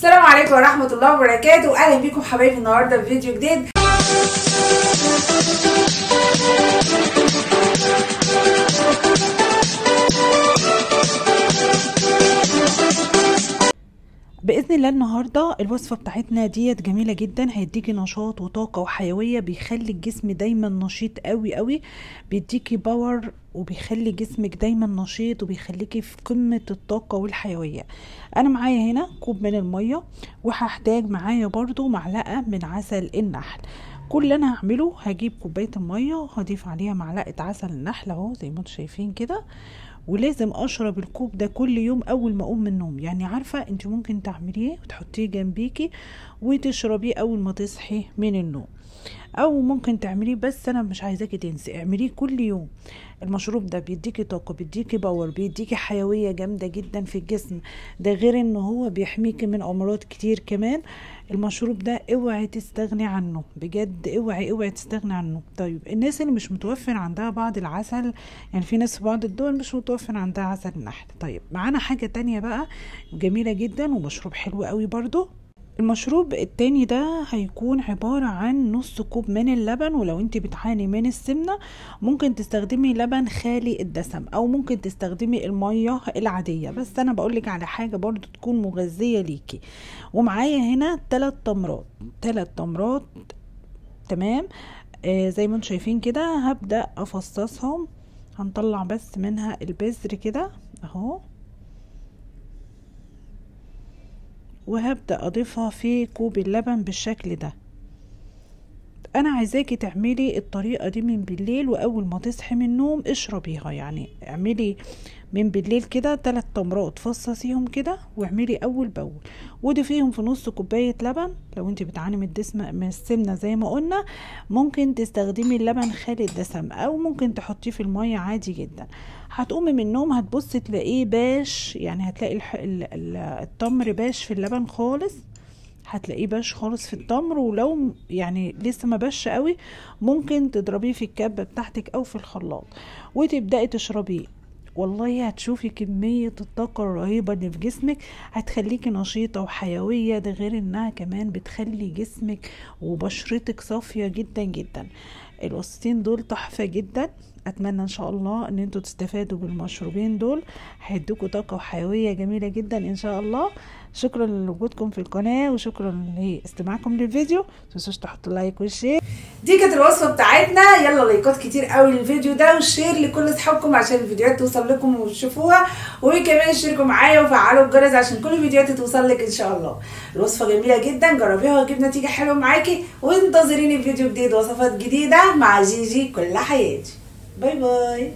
السلام عليكم ورحمة الله وبركاته أهلا بيكم حبايبي النهاردة في فيديو جديد باذن الله النهارده الوصفه بتاعتنا ديت جميله جدا هيديكي نشاط وطاقه وحيويه بيخلي الجسم دايما نشيط قوي قوي بيديكي باور وبيخلي جسمك دايما نشيط وبيخليكي في قمه الطاقه والحيويه انا معايا هنا كوب من الميه وهحتاج معايا برضو معلقه من عسل النحل كل اللي انا هعمله هجيب كوبايه الميه وهضيف عليها معلقه عسل النحل اهو زي ما انتم شايفين كده ولازم اشرب الكوب ده كل يوم اول ما اقوم من النوم يعني عارفه انت ممكن تعمليه وتحطيه جنبيكي وتشربيه اول ما تصحي من النوم او ممكن تعمليه بس انا مش عايزاكي تنسي اعمليه كل يوم المشروب ده بيديكي طاقه بيديكي باور بيديكي حيويه جامده جدا في الجسم ده غير ان هو بيحميكي من امراض كتير كمان المشروب ده اوعي تستغني عنه بجد اوعي اوعي تستغني عنه طيب الناس اللي مش متوفر عندها بعض العسل يعني في ناس في بعض الدول مش متوفر عندها عسل النحل طيب معانا حاجه تانية بقى جميله جدا ومشروب حلو قوي برضو المشروب التاني ده هيكون عبارة عن نص كوب من اللبن ولو انت بتعاني من السمنة ممكن تستخدمي لبن خالي الدسم او ممكن تستخدمي المية العادية بس انا بقولك على حاجة برضو تكون مغذية ليكي ومعايا هنا تلات تمرات تلات تمرات تمام آه زي ما انتم شايفين كده هبدأ افصصهم هنطلع بس منها البذر كده اهو وهبدأ أضيفها في كوب اللبن بالشكل ده أنا عايزاكي تعملي الطريقة دي من بالليل وأول ما تصحي من النوم اشربيها يعني اعملي من بالليل كده تلات تمرات فصصيهم كده واعملي أول بأول وضيفيهم في نص كوباية لبن لو انت بتعاني من الدسم من السمنة زي ما قلنا ممكن تستخدمي اللبن خالي الدسم أو ممكن تحطيه في المية عادي جدا هتقومي من النوم هتبصي تلاقيه باش يعني هتلاقي الح... ال... ال... التمر باش في اللبن خالص هتلاقيه باش خالص في التمر ولو يعني لسه ما باش قوي ممكن تضربيه في الكبه بتاعتك او في الخلاط وتبداي تشربيه والله هتشوفي كمية الطاقة الرهيبة اللي في جسمك هتخليكي نشيطة وحيوية ده غير انها كمان بتخلي جسمك وبشرتك صافية جدا جدا الوصفتين دول تحفة جدا اتمنى ان شاء الله ان انتوا تستفادوا بالمشروبين دول هيدوكوا طاقه وحيويه جميله جدا ان شاء الله شكرا لوجودكم في القناه وشكرا لاستماعكم للفيديو متنسوش تحطوا لايك والشير دي كانت الوصفه بتاعتنا يلا لايكات كتير قوي للفيديو ده وشير لكل اصحابكم عشان الفيديوهات توصل لكم وتشوفوها وكمان اشتركوا معايا وفعلوا الجرس عشان كل فيديوهاتي توصل لك ان شاء الله الوصفه جميله جدا جربيها وهتجيب نتيجه حلوه معاكي وانتظريني في فيديو جديد وصفات جديده مع جيجي كل حياتي باي باي